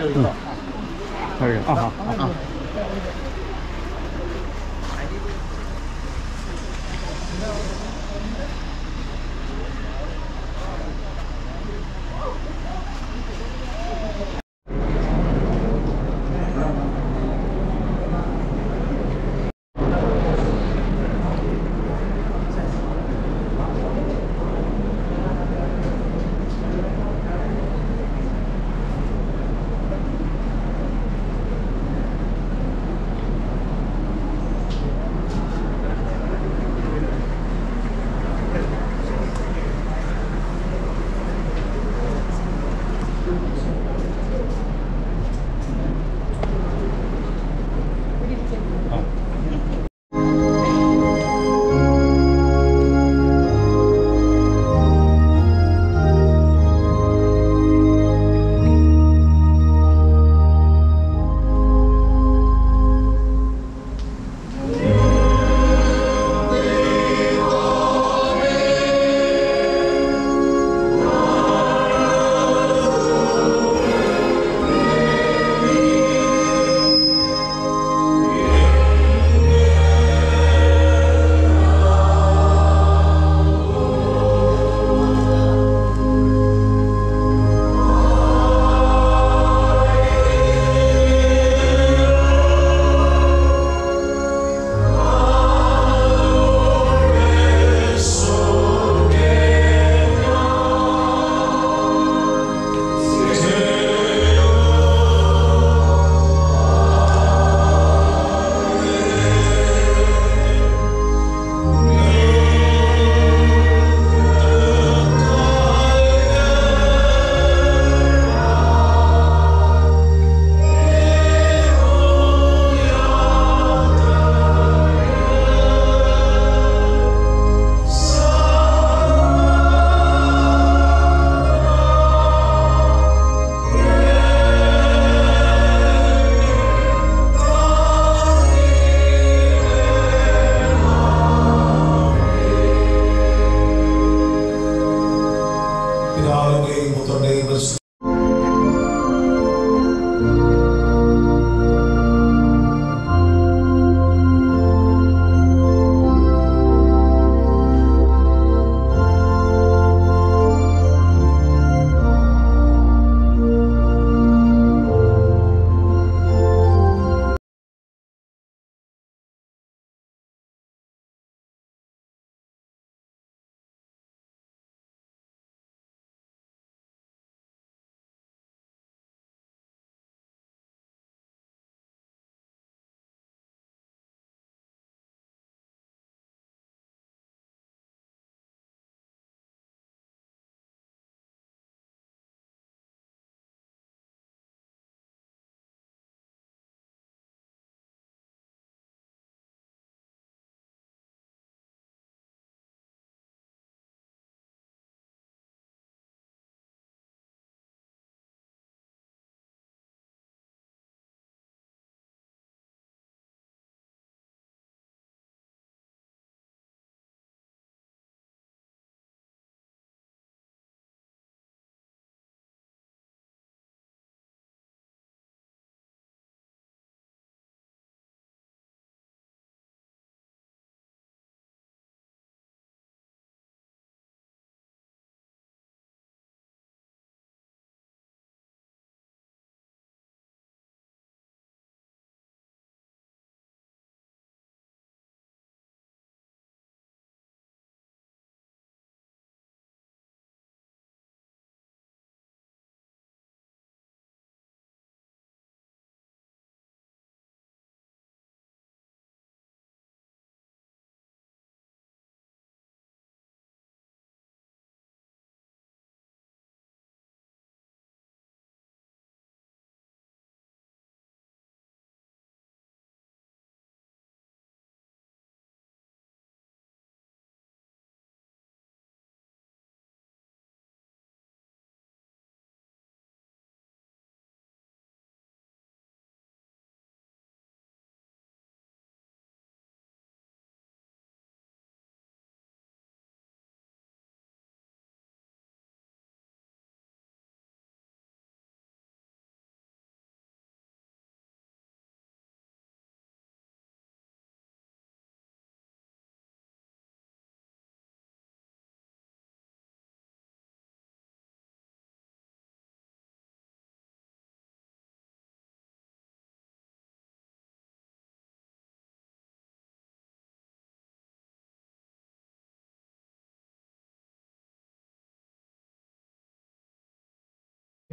കഴിക്കാം ആ ആ ആ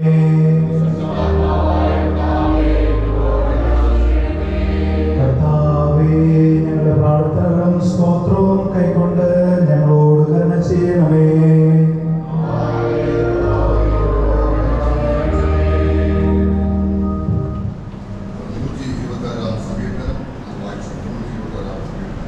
കർത്താവേ ഞങ്ങളുടെ പ്രാർത്ഥനകളും സ്തോത്രവും കൈക്കൊണ്ട് ഞങ്ങളോട് കരുണ ചെയ്യണമേ നൂറ്റി ഇരുപത്താറാം സങ്കീർത്തനം വായിച്ചു നൂറ്റി ഇരുപത്താറാം സങ്കീർത്തനം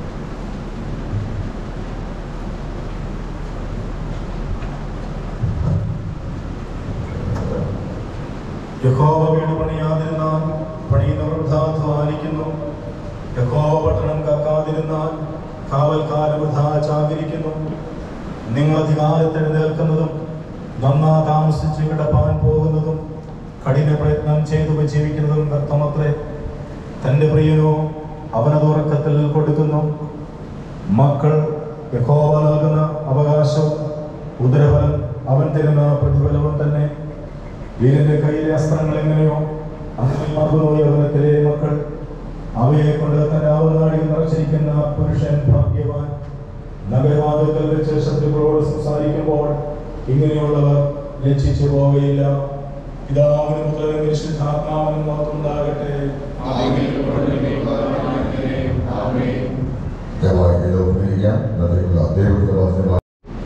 യഹോവ വീട് പണിയാതിരുന്നാൽ പണിയുന്നവർ വൃഥാധ്വാനിക്കുന്നു യഹോവ പട്ടണം കാക്കാതിരുന്നാൽ കാവൽക്കാരൻ വൃഥാ ചാകിരിക്കുന്നു നിങ്ങൾ അധികാരത്തെഴുന്നേൽക്കുന്നതും നന്നാ താമസിച്ച് കിടപ്പാൻ പോകുന്നതും കഠിന പ്രയത്നം ചെയ്തു വിജയിക്കുന്നതും വ്യർത്ഥമത്രേ തന്റെ പ്രിയനോ അവനത് ഉറക്കത്തിൽ കൊടുക്കുന്നു മക്കൾ യഹോവ നൽകുന്ന അവകാശവും ഉദരഫലം അവൻ തരുന്ന പ്രതിഫലവും തന്നെ വീരന്റെ കയ്യിലെ അസ്ത്രങ്ങൾ എങ്ങനെയോ അങ്ങനെ യൗവനത്തിലെ മക്കൾ അവയെ കൊണ്ട് തന്റെ ആവുനാടിയിൽ നിറച്ചിരിക്കുന്ന പുരുഷൻ ഭാഗ്യവാൻ നഗരവാദത്തിൽ വെച്ച് ശത്രുക്കളോട് സംസാരിക്കുമ്പോൾ ഇങ്ങനെയുള്ളവർ ലജ്ജിച്ചു പോവുകയില്ല പിതാവിനും പുത്രനും വിശുദ്ധാത്മാവിനും മാത്രം ഉണ്ടാകട്ടെ ദയവായി നിലനിൽപ്പിരിക്കാം നദിയുള്ള ദൈവത്തിന്റെ വചനമായി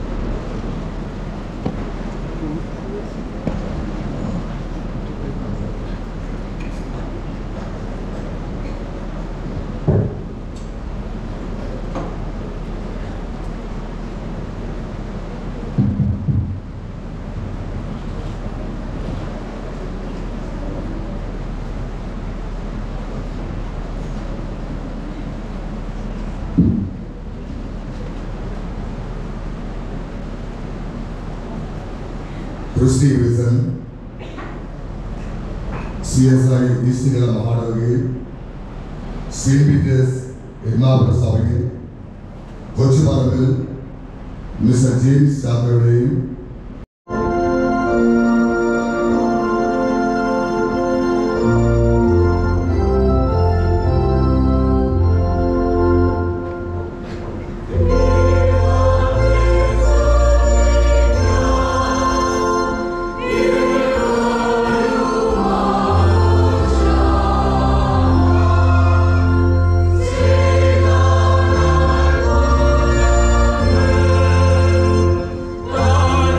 Christy Wilson C S I east Kerala മഹാനഗരിയിൽ സെയിന്റ് പീറ്റേഴ്സ് എറണാകുളം സഭയിൽ കൊച്ചുപറമ്പിൽ മിസ്റ്റർ ജെയിംസ് ചാപ്പയുടെയും Amen.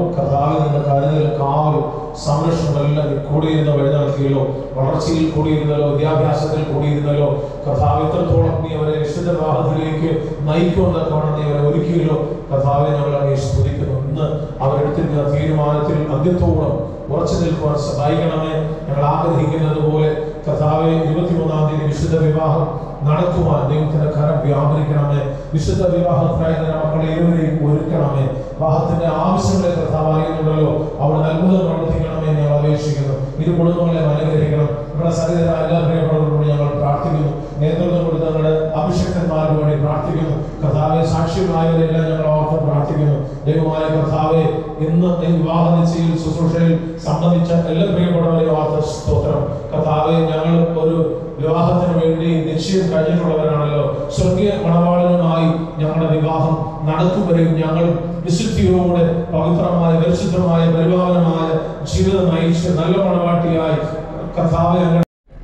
കഥാവിൽ നിന്ന് കരുതൽ കാവലും സംരക്ഷണമെല്ലാം നീ കൂടിയിരുന്ന വഴി നടത്തിയല്ലോ വളർച്ചയിൽ കൂടിയിരുന്നല്ലോ വിദ്യാഭ്യാസത്തിൽ കൂടിയിരുന്നല്ലോ കഥാവ് എത്രത്തോളം നീ അവരെ വിശുദ്ധ വിവാഹത്തിലേക്ക് നയിക്കുമെന്നൊക്കെ നീ അവരെ ഒരുക്കിയല്ലോ കഥാവെ ഞങ്ങൾ അങ്ങേ സ്തുതിക്കുന്നു ഇന്ന് അവരെടുത്തിരുന്ന തീരുമാനത്തിൽ അന്ത്യത്തോളം ഉറച്ചു നിൽക്കുവാൻ സഹായിക്കണമേ ഞങ്ങൾ ആഗ്രഹിക്കുന്നത് പോലെ കഥാവെ ഇരുപത്തിമൂന്നാം തീയതി വിശുദ്ധ വിവാഹം നടത്തുവാൻ ദൈവത്തിന്റെ കരം വ്യാപരിക്കണമേ വിശുദ്ധ വിവാഹത്തിനായി തന്നെ മക്കളെ ഏവരെയും ഒരുക്കണമേ വിവാഹത്തിന്റെ ആവശ്യങ്ങളെ കർത്താവ് അറിയുന്നുണ്ടല്ലോ അവിടെ അത്ഭുതം പ്രവർത്തിക്കണമേ എന്ന് ഞങ്ങൾ അപേക്ഷിക്കുന്നു ഇരു കുടുംബങ്ങളെ അനുഗ്രഹിക്കണം ഇവിടെ സഹിതരായ എല്ലാ പ്രിയപ്പെട്ടവരോട് ഞങ്ങൾ പ്രാർത്ഥിക്കുന്നു നേതൃത്വം കൊടുത്ത ഞങ്ങളുടെ അഭിഷക്തന്മാർക്ക് വേണ്ടി പ്രാർത്ഥിക്കുന്നു കർത്താവെ സാക്ഷ്യമായവരെല്ലാം ഞങ്ങൾ ഓർത്ത് പ്രാർത്ഥിക്കുന്നു ദൈവമായ കർത്താവെ ഇന്ന് ഈ വിവാഹ നിശ്ചയിൽ ശുശ്രൂഷയിൽ സംബന്ധിച്ച എല്ലാ പ്രിയപ്പെട്ടവരെയും ഓർത്ത് സ്തോത്രം കർത്താവെ ഞങ്ങൾ ഒരു വിവാഹത്തിന് വേണ്ടി നിശ്ചയം കഴിഞ്ഞിട്ടുള്ളവരാണല്ലോ സ്വർഗീയ മണവാളനുമായി ഞങ്ങളുടെ വിവാഹം നടത്തുവരെയും ഞങ്ങൾ വിശുദ്ധിയോടെ പവിത്രമായ പരിശുദ്ധമായ പരിപാലനമായ ജീവിതം നയിച്ച് നല്ല മണവാട്ടിയായി കർത്താവെ ഞങ്ങൾ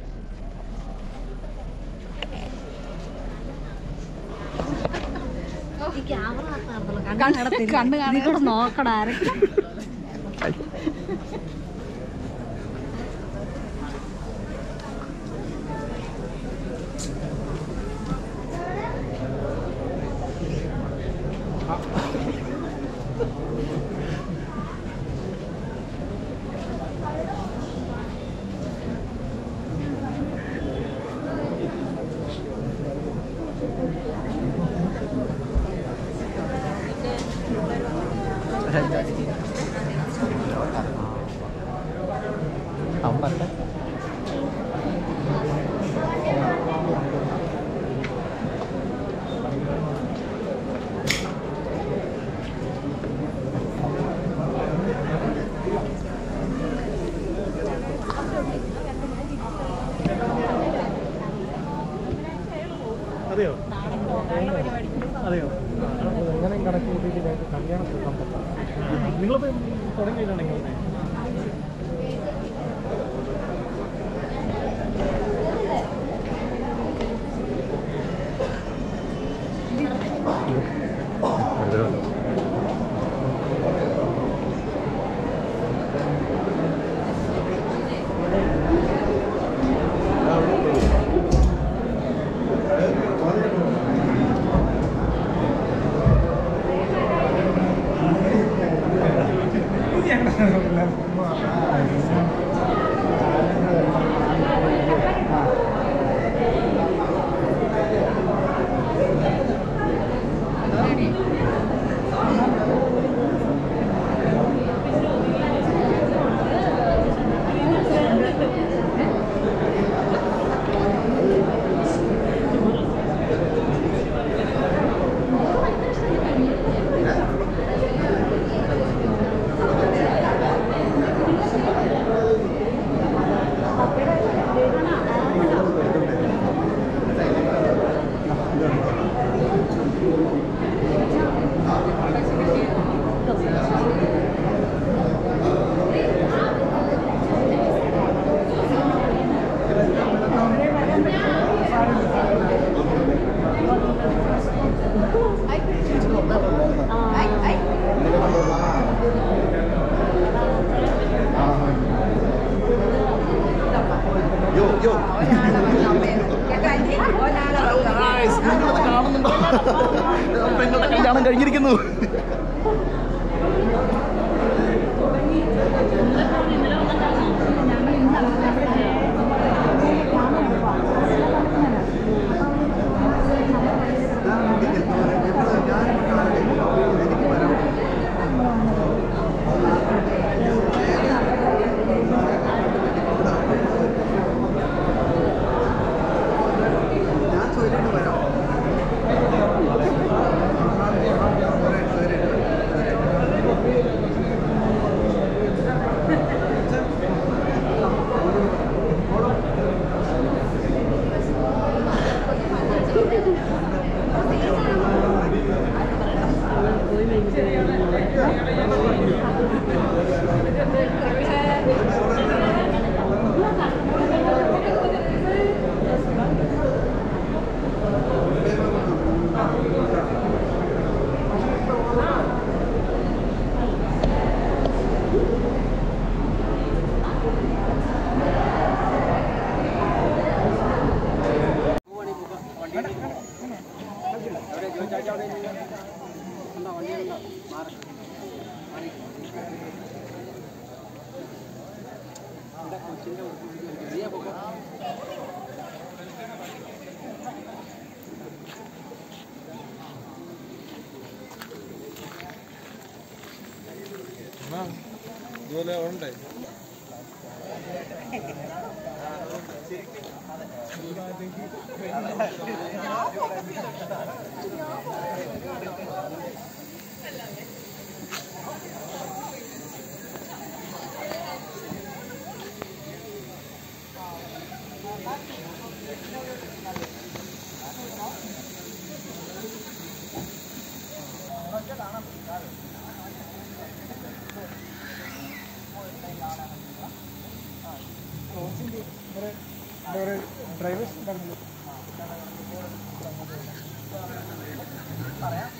ഈ ക്യാമറ കണ്ണ് കണ്ണ് കാണാൻ നോക്കടാ ആരൊക്കെ അതെയോ അതെയോ എങ്ങനെ കണക്ക് കൂട്ടിയിട്ട് കല്യാണം നിങ്ങളിപ്പോൾ തുടങ്ങിയിട്ടാണ് നിങ്ങളുടെ കാണുന്നുണ്ടോ പെങ്ങളുടെ കല്യാണം കഴിഞ്ഞിരിക്കുന്നു ഞാൻ ഇതുപോലെ ഉണ്ട് ഡ്രൈവേഴ്സ് പറയാം